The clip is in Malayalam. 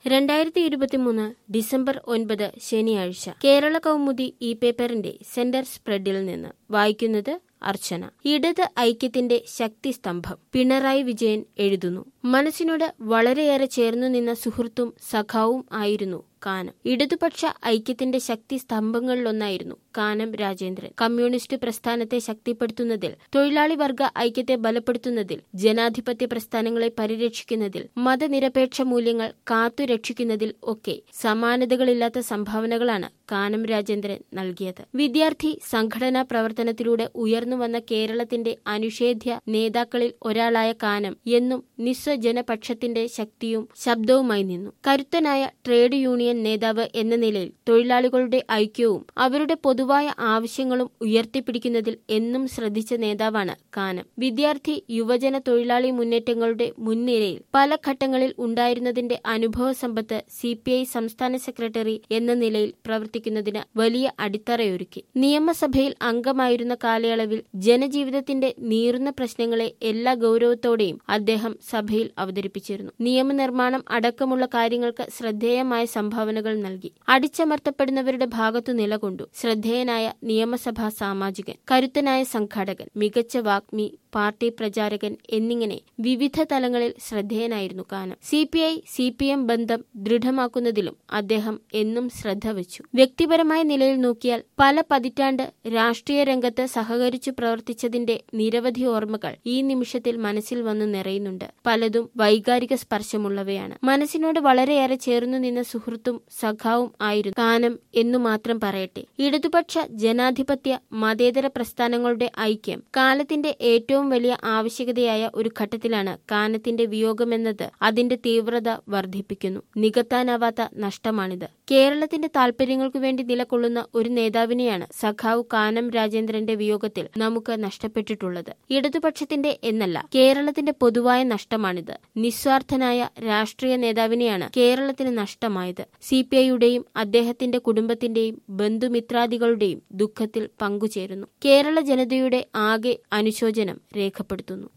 രണ്ടായിരത്തി ഇരുപത്തിമൂന്ന് ഡിസംബർ ഒൻപത് ശനിയാഴ്ച കേരള കൗമുദി ഈ പേപ്പറിന്റെ സെന്റർ സ്പ്രെഡിൽ നിന്ന് വായിക്കുന്നത് അർച്ചന ഇടത് ഐക്യത്തിന്റെ ശക്തിസ്തംഭം പിണറായി വിജയൻ എഴുതുന്നു മനസ്സിനോട് വളരെയേറെ ചേർന്നു നിന്ന സുഹൃത്തും സഖാവും ആയിരുന്നു കാനം ഇടതുപക്ഷ ഐക്യത്തിന്റെ ശക്തി സ്തംഭങ്ങളിലൊന്നായിരുന്നു കാനം രാജേന്ദ്രൻ കമ്മ്യൂണിസ്റ്റ് പ്രസ്ഥാനത്തെ ശക്തിപ്പെടുത്തുന്നതിൽ തൊഴിലാളി വർഗ ഐക്യത്തെ ബലപ്പെടുത്തുന്നതിൽ ജനാധിപത്യ പ്രസ്ഥാനങ്ങളെ പരിരക്ഷിക്കുന്നതിൽ മതനിരപേക്ഷ മൂല്യങ്ങൾ കാത്തുരക്ഷിക്കുന്നതിൽ ഒക്കെ സമാനതകളില്ലാത്ത സംഭാവനകളാണ് കാനം രാജേന്ദ്രൻ നൽകിയത് വിദ്യാർത്ഥി സംഘടനാ പ്രവർത്തനത്തിലൂടെ ഉയർന്നുവന്ന കേരളത്തിന്റെ അനിഷേധ്യ നേതാക്കളിൽ ഒരാളായ കാനം എന്നും നിസ്വജനപക്ഷത്തിന്റെ ശക്തിയും ശബ്ദവുമായി നിന്നു കരുത്തനായ ട്രേഡ് യൂണിയൻ നേതാവ് എന്ന നിലയിൽ തൊഴിലാളികളുടെ ഐക്യവും അവരുടെ പൊതുവായ ആവശ്യങ്ങളും ഉയർത്തിപ്പിടിക്കുന്നതിൽ എന്നും ശ്രദ്ധിച്ച നേതാവാണ് കാനം വിദ്യാർത്ഥി യുവജന തൊഴിലാളി മുന്നേറ്റങ്ങളുടെ മുൻനിരയിൽ പല ഘട്ടങ്ങളിൽ ഉണ്ടായിരുന്നതിന്റെ അനുഭവ സമ്പത്ത് സി സംസ്ഥാന സെക്രട്ടറി എന്ന നിലയിൽ പ്രവർത്തിക്കുന്നതിന് വലിയ അടിത്തറയൊരുക്കി നിയമസഭയിൽ അംഗമായിരുന്ന കാലയളവിൽ ജനജീവിതത്തിന്റെ നീറുന്ന പ്രശ്നങ്ങളെ എല്ലാ ഗൌരവത്തോടെയും അദ്ദേഹം സഭയിൽ അവതരിപ്പിച്ചിരുന്നു നിയമനിർമ്മാണം അടക്കമുള്ള കാര്യങ്ങൾക്ക് ശ്രദ്ധേയമായ സംഭാവനകൾ നൽകി അടിച്ചമർത്തപ്പെടുന്നവരുടെ ഭാഗത്തു നിലകൊണ്ടു ശ്രദ്ധേയനായ നിയമസഭാ സാമാജികൻ കരുത്തനായ സംഘാടകൻ മികച്ച വാഗ്മി പാർട്ടി പ്രചാരകൻ എന്നിങ്ങനെ വിവിധ തലങ്ങളിൽ ശ്രദ്ധേയനായിരുന്നു Kanam C P I C P M ബന്ധം ദൃഢമാക്കുന്നതിലും അദ്ദേഹം എന്നും ശ്രദ്ധ വച്ചു വ്യക്തിപരമായ നിലയിൽ നോക്കിയാൽ പല പതിറ്റാണ്ട് രാഷ്ട്രീയ രംഗത്ത് സഹകരിച്ചു പ്രവർത്തിച്ചതിന്റെ നിരവധി ഓർമ്മകൾ ഈ നിമിഷത്തിൽ മനസ്സിൽ വന്നു നിറയുന്നുണ്ട് പലതും വൈകാരിക സ്പർശമുള്ളവയാണ് മനസ്സിനോട് വളരെയേറെ ചേർന്നു നിന്ന സുഹൃത്തും സഖാവും ആയിരുന്നു കാനം എന്നു മാത്രം പറയട്ടെ ഇടതുപക്ഷ ജനാധിപത്യ മതേതര പ്രസ്ഥാനങ്ങളുടെ ഐക്യം കാലത്തിന്റെ ഏറ്റവും വലിയ ആവശ്യകതയായ ഒരു ഘട്ടത്തിലാണ് കാനത്തിന്റെ വിയോഗമെന്നത് അതിന്റെ തീവ്രത വർദ്ധിപ്പിക്കുന്നു നികത്താനാവാത്ത നഷ്ടമാണിത് കേരളത്തിന്റെ താൽപര്യങ്ങൾക്കു വേണ്ടി നിലകൊള്ളുന്ന ഒരു നേതാവിനെയാണ് സഖാവ് കാനം രാജേന്ദ്രന്റെ വിയോഗത്തിൽ നമുക്ക് നഷ്ടപ്പെട്ടിട്ടുള്ളത് ഇടതുപക്ഷത്തിന്റെ എന്നല്ല കേരളത്തിന്റെ പൊതുവായ നഷ്ടമാണിത് നിസ്വാർത്ഥനായ രാഷ്ട്രീയ നേതാവിനെയാണ് കേരളത്തിന് നഷ്ടമായത് സി പി ഐയുടെയും അദ്ദേഹത്തിന്റെ കുടുംബത്തിന്റെയും ബന്ധുമിത്രാദികളുടെയും ദുഃഖത്തിൽ പങ്കുചേരുന്നു കേരള ജനതയുടെ ആകെ അനുശോചനം രേഖപ്പെടുത്തുന്നു